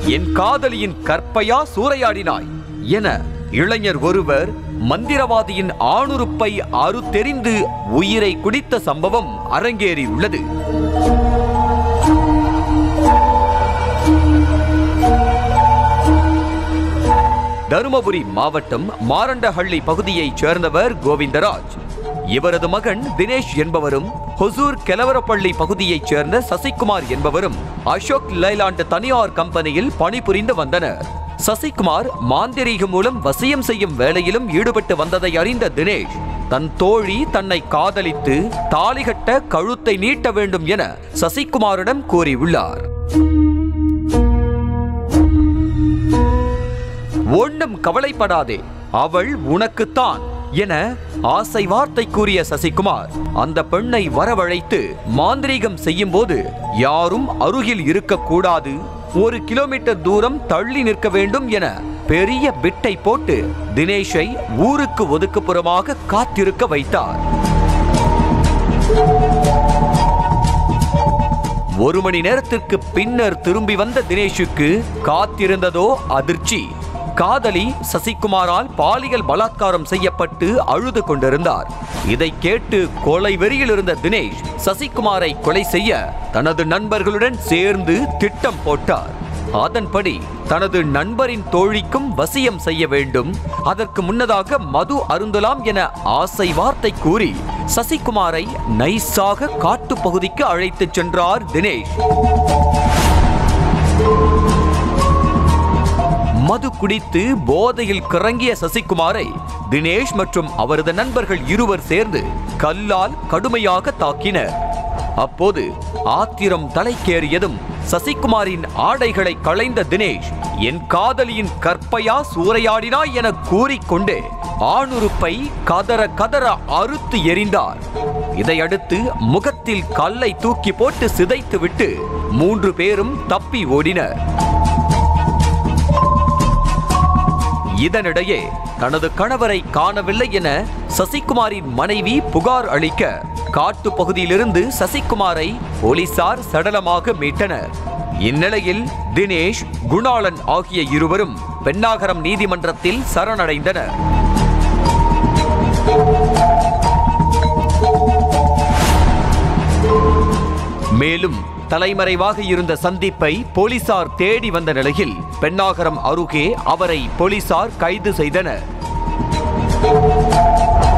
என் காதலியின் கற்பையா சூறையாடினாய் என இளைஞர் ஒருவர் மந்திரவாதியின் ஆணுறுப்பை அறுத்தெறிந்து உயிரை குடித்த சம்பவம் அரங்கேறியுள்ளது தருமபுரி மாவட்டம் மாரண்டஹள்ளி பகுதியைச் சேர்ந்தவர் கோவிந்தராஜ் இவரது மகன் தினேஷ் என்பவரும் ஹொசூர் கெலவரப்பள்ளி பகுதியைச் சேர்ந்த சசிகுமார் என்பவரும் அசோக் லைலாண்ட் தனியார் கம்பெனியில் பணிபுரிந்து வந்தனர் சசிகுமார் மாந்திரீகம் மூலம் வசியம் செய்யும் வேலையிலும் ஈடுபட்டு வந்ததை அறிந்த தினேஷ் தன் தோழி தன்னை காதலித்து தாலிகட்ட கழுத்தை நீட்ட வேண்டும் என சசிகுமாரிடம் கூறியுள்ளார் ஒண்ணும் கவலைப்படாதே அவள் உனக்குத்தான் என ஆசை வார்த்தை கூறிய சசிகுமார் அந்த பெண்ணை வரவழைத்து மாந்திரீகம் செய்யும் போது யாரும் அருகில் இருக்கக்கூடாது ஒரு கிலோமீட்டர் தூரம் தள்ளி நிற்க வேண்டும் என பெரிய பிட்டை போட்டு தினேஷை ஊருக்கு ஒதுக்குப்புறமாக காத்திருக்க வைத்தார் ஒரு மணி நேரத்திற்கு பின்னர் திரும்பி வந்த தினேஷுக்கு காத்திருந்ததோ அதிர்ச்சி காதலி சசிகுமாரால் பாலியல் பலாத்காரம் செய்யப்பட்டு அழுது கொண்டிருந்தார் இதை கேட்டு கொலை வெறியில் இருந்த தினேஷ் சசிகுமாரை கொலை செய்ய தனது நண்பர்களுடன் சேர்ந்து திட்டம் போட்டார் அதன்படி தனது நண்பரின் தோழிக்கும் வசியம் செய்ய வேண்டும் அதற்கு முன்னதாக மது அருந்தலாம் என ஆசை வார்த்தை கூறி சசிகுமாரை நைஸாக காட்டு பகுதிக்கு அழைத்துச் சென்றார் தினேஷ் மது குடித்து போதையில் கிறங்கிய சசிகுமாரை தினேஷ் மற்றும் அவரது நண்பர்கள் இருவர் சேர்ந்து கல்லால் கடுமையாக தாக்கினர் அப்போது ஆத்திரம் தலைக்கேறியதும் சசிகுமாரின் ஆடைகளை களைந்த தினேஷ் என் காதலியின் கற்பையா சூறையாடினாய் என கூறிக்கொண்டு ஆணுறுப்பை கதற கதற அறுத்து எறிந்தார் இதையடுத்து முகத்தில் கல்லை தூக்கி போட்டு சிதைத்துவிட்டு மூன்று பேரும் தப்பி ஓடினர் இதனிடையே தனது கணவரை காணவில்லை என சசிகுமாரின் மனைவி புகார் அளிக்க காட்டு பகுதியிலிருந்து சசிகுமாரை போலீசார் சடலமாக மீட்டனர் இந்நிலையில் தினேஷ் குணாளன் ஆகிய இருவரும் பெண்ணாகரம் நீதிமன்றத்தில் சரணடைந்தனர் மேலும் தலைமறைவாக இருந்த சந்தீப்பை போலீசார் தேடி வந்த நிலையில் பெண்ணாகரம் அருகே அவரை போலீசார் கைது செய்தனர்